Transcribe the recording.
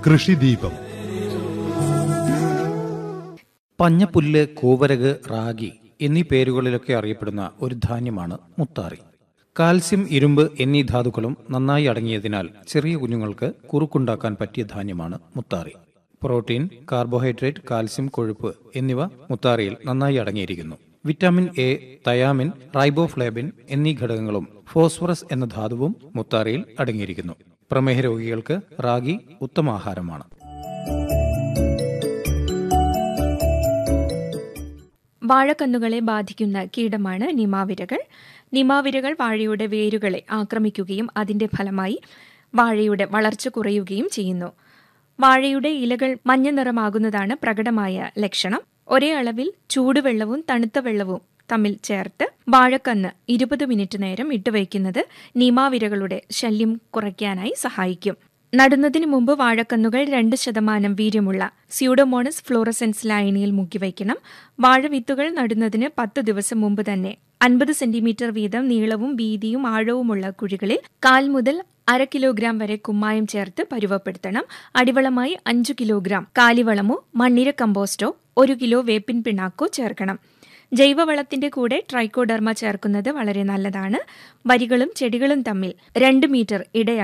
കൃഷിദീപം പഞ്ഞപ്പുല്ല് കൂവരക് റാഗി എന്നീ പേരുകളിലൊക്കെ അറിയപ്പെടുന്ന ഒരു ധാന്യമാണ് മുത്താറി കാൽസ്യം ഇരുമ്പ് എന്നീ ധാതുക്കളും നന്നായി അടങ്ങിയതിനാൽ ചെറിയ കുഞ്ഞുങ്ങൾക്ക് കുറുക്കുണ്ടാക്കാൻ പറ്റിയ ധാന്യമാണ് മുത്താറി പ്രോട്ടീൻ കാർബോഹൈഡ്രേറ്റ് കാൽസ്യം കൊഴുപ്പ് എന്നിവ മുത്താറിയിൽ നന്നായി അടങ്ങിയിരിക്കുന്നു വിറ്റാമിൻ എ തയാമിൻ റൈബോഫ്ലേബിൻ എന്നീ ഘടകങ്ങളും ഫോസ്ഫറസ് എന്ന ധാതുവും മുത്താറിയിൽ അടങ്ങിയിരിക്കുന്നു പ്രമേഹ രോഗികൾക്ക് റാഗി ഉത്തമാഹാരമാണ് വാഴക്കന്നുകളെ ബാധിക്കുന്ന കീടമാണ് നിമാവിരകൾ നിമാവിരകൾ വാഴയുടെ വേരുകളെ ആക്രമിക്കുകയും അതിന്റെ ഫലമായി വാഴയുടെ വളർച്ച കുറയുകയും ചെയ്യുന്നു വാഴയുടെ ഇലകൾ മഞ്ഞ നിറമാകുന്നതാണ് പ്രകടമായ ലക്ഷണം ഒരേ അളവിൽ ചൂടുവെള്ളവും തണുത്ത വെള്ളവും തമ്മിൽ ചേർത്ത് വാഴക്കന്ന് ഇരുപത് മിനിറ്റ് നേരം ഇട്ടുവയ്ക്കുന്നത് നിമാവിരകളുടെ ശല്യം കുറയ്ക്കാനായി സഹായിക്കും നടുന്നതിന് മുമ്പ് വാഴക്കന്നുകൾ രണ്ട് ശതമാനം വീര്യമുള്ള സ്യൂഡോമോണസ് ഫ്ലോറസെൻസ് ലായനിയിൽ മുക്കിവയ്ക്കണം വാഴവിത്തുകൾ നടുന്നതിന് പത്ത് ദിവസം മുമ്പ് തന്നെ അൻപത് സെന്റിമീറ്റർ വീതം നീളവും വീതിയും ആഴവുമുള്ള കുഴികളിൽ കാൽ മുതൽ അര കിലോഗ്രാം വരെ കുമ്മായം ചേർത്ത് പരുവപ്പെടുത്തണം അടിവളമായി അഞ്ചു കിലോഗ്രാം കാലിവളമോ മണ്ണിര കമ്പോസ്റ്റോ ഒരു കിലോ വേപ്പിൻ പിണ്ണാക്കോ ചേർക്കണം ജൈവവളത്തിന്റെ കൂടെ ട്രൈക്കോഡർമ ചേർക്കുന്നത് വളരെ നല്ലതാണ് വരികളും ചെടികളും തമ്മിൽ രണ്ട് മീറ്റർ ഇടയാക്കി